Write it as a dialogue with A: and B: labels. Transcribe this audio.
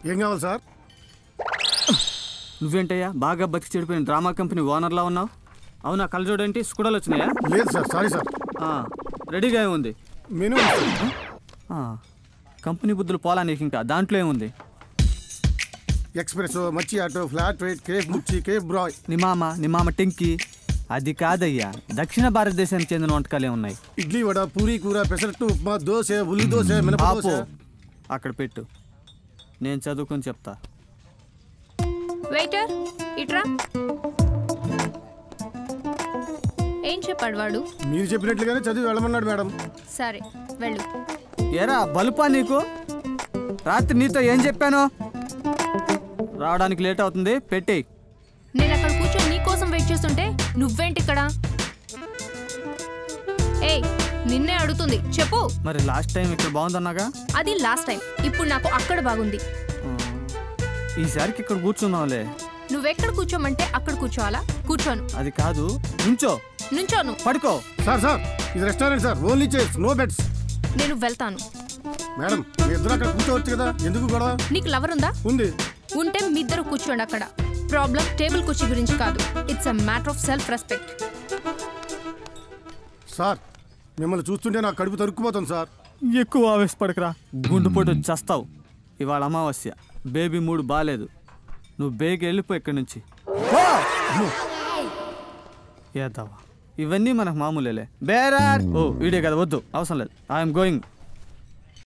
A: ఏం కావాలి సార్
B: నువ్వేంటయ్యా బాగా బతికి చెడిపోయిన డ్రామా కంపెనీ ఓనర్లా ఉన్నావు అవునా కళ్ళజోడేంటి స్కూడలు వచ్చినాయా
A: లేదు సార్ సారీ సార్
B: ఆ, రెడీగా ఉంది
A: మెనూ ఉంది సార్.
B: ఆ, కంపెనీ బుద్ధులు పోలా నీకు ఇంకా దాంట్లో ఏముంది
A: ఎక్స్ప్రెస్ మచ్చి ఆటో ఫ్లాట్ వైట్ కేఫ్ ముచ్చి కేఫ్ బ్రాయ్
B: నీ మామ నీ మామ టెంకి అది కాదయ్యా దక్షిణ భారతదేశానికి చెందిన వంటకాలే ఉన్నాయి
A: ఇడ్లీ వడ పూరీ కూర పెసరట్టు ఉప్మా దోశ ఉల్లి దోశ మినప
B: ఆపు
A: దోశ
B: అక్కడ పెట్టు నేను చదువుకొని చెప్తా
C: వెయిటర్ ఇట్రా ఏం చెప్పాడు వాడు
A: మీరు చెప్పినట్లుగానే చదివి వెళ్ళమన్నాడు మేడం
C: సరే వెళ్ళు
B: ఏరా బలుపా నీకు రాత్రి నీతో ఏం చెప్పాను రావడానికి లేట్ అవుతుంది పెట్టి
C: నేను అక్కడ కూర్చొని నీ కోసం వెయిట్ చేస్తుంటే నువ్వేంటి ఇక్కడ ఏయ్ నిన్నే అడుగుతుంది చెప్పు
B: మరి లాస్ట్ టైం ఇక్కడ బాగుందన్నాగా
C: అది లాస్ట్ టైం ఇప్పుడు నాకు అక్కడ బాగుంది
B: ఆ, ఈసారికి ఇక్కడ కూర్చున్నావులే
C: నువ్వెక్కడ కూర్చోమంటే అక్కడ కూర్చోవాలా కూర్చోను
B: అది కాదు నుంచో
C: నుంచోను
B: పడుకో
A: సార్ సార్ ఇది restaurant sir only chairs no beds
C: నేను వెళ్తాను
A: మేడం మీ ఇద్దరు అక్కడ కూర్చోవచ్చు కదా ఎందుకు గొడవ
C: నీకు లవర్ ఉందా
A: ఉంది
C: ఉంటే మీ ఇద్దరు కూర్చోండి అక్కడ ప్రాబ్లం టేబుల్ కుర్చీ గురించి కాదు it's a matter of self respect
A: sir మిమ్మల్ని చూస్తుంటే నాకు కడుపు తరుక్కుపోతుంది సార్
B: ఎక్కువ ఆవేశపడకరా గుండుపోటు చస్తావు ఇవాళ అమావాస్య బేబీ మూడు బాగాలేదు నువ్వు బేగ వెళ్ళిపో ఇక్కడి నుంచి ఏదావా ఇవన్నీ మనకు మామూలేలే బేరార్ ఓ వీడే కదా వద్దు అవసరం లేదు ఐఎమ్ గోయింగ్